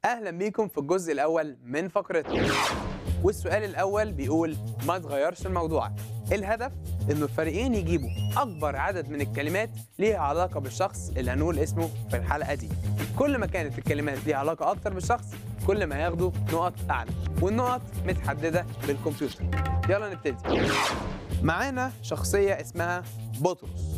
اهلا بيكم في الجزء الاول من فقرتنا والسؤال الاول بيقول ما تغيرش الموضوع الهدف انه الفريقين يجيبوا اكبر عدد من الكلمات ليها علاقه بالشخص اللي هنقول اسمه في الحلقه دي كل ما كانت الكلمات ليها علاقه اكتر بالشخص كل ما هياخدوا نقط اعلى والنقط متحدده بالكمبيوتر يلا نبتدي معانا شخصيه اسمها بطرس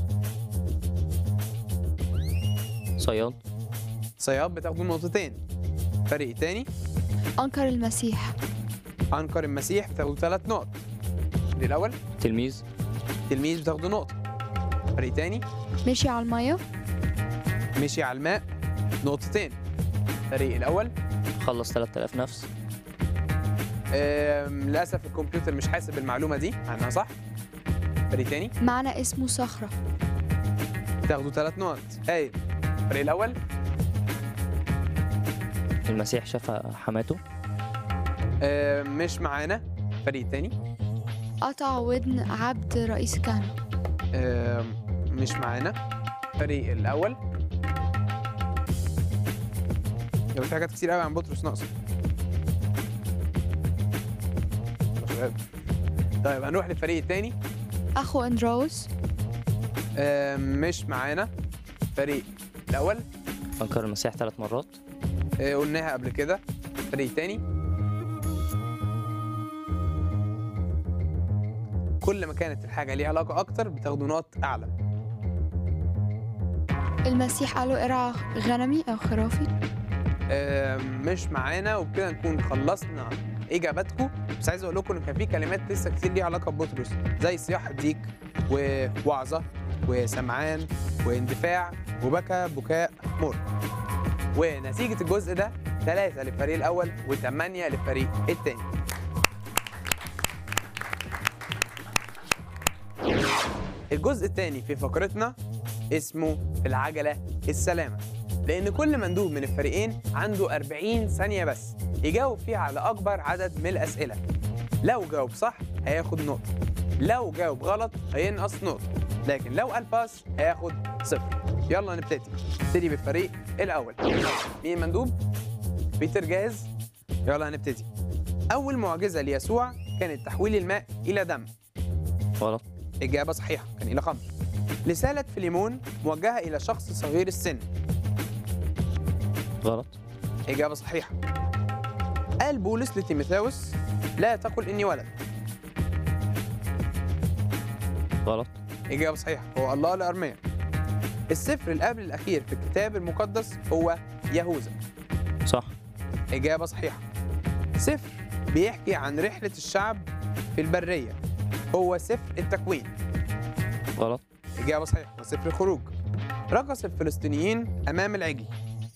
صياد صياد بتاخدوا نقطتين فريق تاني أنكر المسيح عنكر المسيح بتاخدوا ثلاث نقط دي الاول تلميذ تلميذ بتاخدوا نقطه فريق تاني مشي على المية مشي على الماء نقطتين الفريق الاول خلص 3000 نفس آم، للاسف الكمبيوتر مش حاسب المعلومه دي عنها صح فريق تاني معنى اسمه صخرة تاخدوا ثلاث نقط هايل الفريق الاول المسيح شاف حماته آم، مش معانا فريق تاني قطع ودن عبد رئيس الكهنة آم، مش معانا الفريق الاول يبقى في حاجات كتير قوي عن بطرس ناقصه شباب. طيب هنروح للفريق التاني أخو أندروس آم، مش معانا فريق الاول أنكر المسيح ثلاث مرات آه، قلناها قبل كده فريق تاني كل ما كانت الحاجة ليها علاقة أكتر بتاخدوا نقط أعلى المسيح قالوا ارعى غنمي أو خرافي آم، مش معانا وبكده نكون خلصنا إجاباتكم بس عايز أقول لكم إن كان في كلمات لسه كتير ليها علاقة ببطرس زي صياح الديك ووعظة وسمعان واندفاع وبكى بكاء مر ونتيجة الجزء ده ثلاثة للفريق الأول وثمانية للفريق الثاني الجزء الثاني في فقرتنا اسمه في العجلة السلامة لأن كل مندوب من الفريقين عنده 40 ثانية بس يجاوب فيها على أكبر عدد من الأسئلة لو جاوب صح هياخد نقطة لو جاوب غلط هينقص نقطة لكن لو قال باس هياخد صفر يلا نبتدي نبتدي بالفريق الأول مين المندوب؟ بيتر جاهز؟ يلا هنبتدي أول معجزة ليسوع كانت تحويل الماء إلى دم غلط إجابة صحيحة كان إلى خمر رسالة فيليمون موجهة إلى شخص صغير السن غلط إجابة صحيحة قال بولس لتيموثاوس لا تقل إني ولد غلط إجابة صحيحة هو الله لأرميا السفر اللي قبل الأخير في الكتاب المقدس هو يهوذا صح إجابة صحيحة سفر بيحكي عن رحلة الشعب في البرية هو سفر التكوين غلط إجابة صحيحة وسفر الخروج رقص الفلسطينيين أمام العجل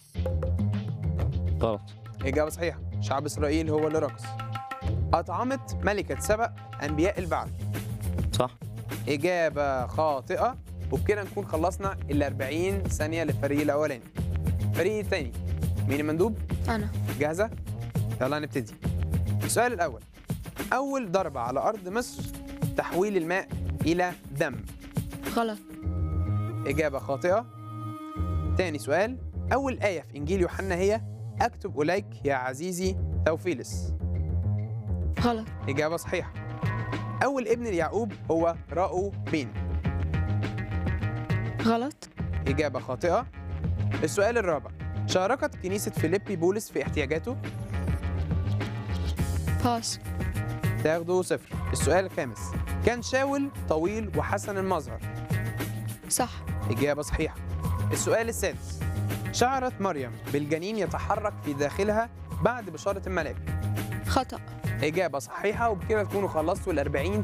غلط إجابة صحيحة شعب إسرائيل هو اللي رقص أطعمت ملكة سبأ أنبياء البعل صح إجابة خاطئة وبكده نكون خلصنا ال 40 ثانية للفريق الأولاني الفريق الثاني مين المندوب؟ أنا جاهزة؟ يلا نبتدي السؤال الأول أول ضربة على أرض مصر تحويل الماء إلى دم غلط إجابة خاطئة تاني سؤال أول آية في إنجيل يوحنا هي أكتب إليك يا عزيزي ثوفيلس غلط إجابة صحيحة أول ابن ليعقوب هو راؤو بين غلط إجابة خاطئة السؤال الرابع شاركت كنيسة فيليبي بولس في احتياجاته باس تاخده صفر السؤال الخامس كان شاول طويل وحسن المظهر صح إجابة صحيحة السؤال السادس شعرت مريم بالجنين يتحرك في داخلها بعد بشارة الملاك خطأ إجابة صحيحة وبكده تكونوا خلصتوا ال 40